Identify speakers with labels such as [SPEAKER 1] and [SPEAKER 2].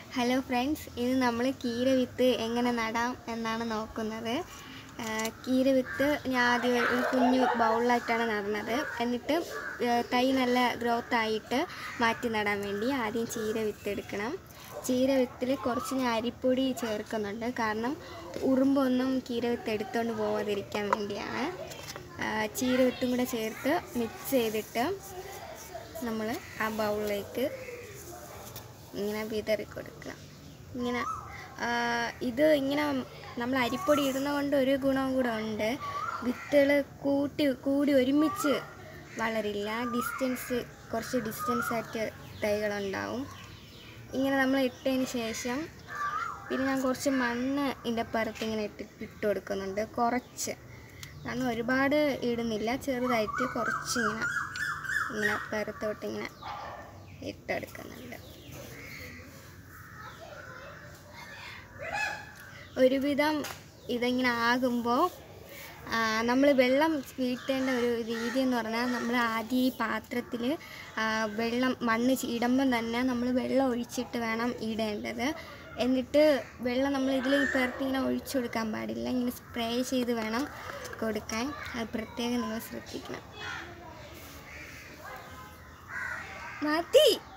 [SPEAKER 1] hello friends ഇത് നമ്മൾ കീര വിത്ത് എങ്ങനെ നടാം എന്നാണ് നോക്കുന്നത് ആ, കീര വിത്ത് ഞാൻ ആദ്യം ഒരു കുഞ്ഞു ബൗളിലായിട്ടാണ് നടന്നത് എന്നിട്ട് ആ, തൈ നല്ല ഗ്രോത്ത് ആയിട്ട് മാറ്റി നടാൻ വേണ്ടി ആദ്യം ചീര വിത്ത് എടുക്കണം ചീര വിത്തിൽ കുറച്ച് ഞാൻ അരിപ്പൊടി ചേർക്കുന്നുണ്ട് കാരണം ഉറുമ്പൊന്നും കീര വിത്ത് എടുത്തുകൊണ്ട് പോകാതിരിക്കാൻ വേണ്ടിയാണ് ആ, ചീര വിത്തും കൂടെ ചേർത്ത് മിക്സ് ചെയ്തിട്ട് നമ്മൾ ആ ബൗളിലേക്ക് ഇങ്ങനെ വിതറി കൊടുക്കുക ഇങ്ങനെ ആ, ഇത് ഇങ്ങനെ നമ്മൾ അരിപ്പൊടി ഇടുന്ന കൊണ്ട് ഒരു ഗുണവും കൂടെ ഉണ്ട് വിത്തുകൾ കൂട്ടി കൂടി ഒരുമിച്ച് വളരില്ല ഡിസ്റ്റൻസ് കുറച്ച് ഡിസ്റ്റൻസ് ആയിട്ട് തൈകളുണ്ടാവും ഇങ്ങനെ നമ്മൾ ഇട്ടതിന് ശേഷം പിന്നെ ഞാൻ കുറച്ച് മണ്ണ് ഇതിൻ്റെ പുറത്ത് ഇങ്ങനെ ഇട്ട് ഇട്ട് കൊടുക്കുന്നുണ്ട് കുറച്ച് കാരണം ഒരുപാട് ഇടുന്നില്ല ചെറുതായിട്ട് കുറച്ച് ഇങ്ങനെ ഇങ്ങനെ പുറത്തോട്ട് ഇങ്ങനെ ഇട്ടെടുക്കുന്നുണ്ട് ഒരുവിധം ഇതിങ്ങനെ ആകുമ്പോൾ നമ്മൾ വെള്ളം വീഴ്ത്തേണ്ട ഒരു രീതി എന്ന് പറഞ്ഞാൽ നമ്മൾ ആദ്യം ഈ പാത്രത്തിൽ വെള്ളം മണ്ണ് ചി- ഇടുമ്പം തന്നെ നമ്മൾ വെള്ളം ഒഴിച്ചിട്ട് വേണം ഇടേണ്ടത് എന്നിട്ട് വെള്ളം നമ്മൾ ഇതിൽ പുറത്ത് ഇങ്ങനെ ഒഴിച്ചു കൊടുക്കാൻ പാടില്ല ഇങ്ങനെ സ്പ്രേ ചെയ്ത് വേണം കൊടുക്കാൻ അത് പ്രത്യേകം നിങ്ങൾ ശ്രദ്ധിക്കണം മതി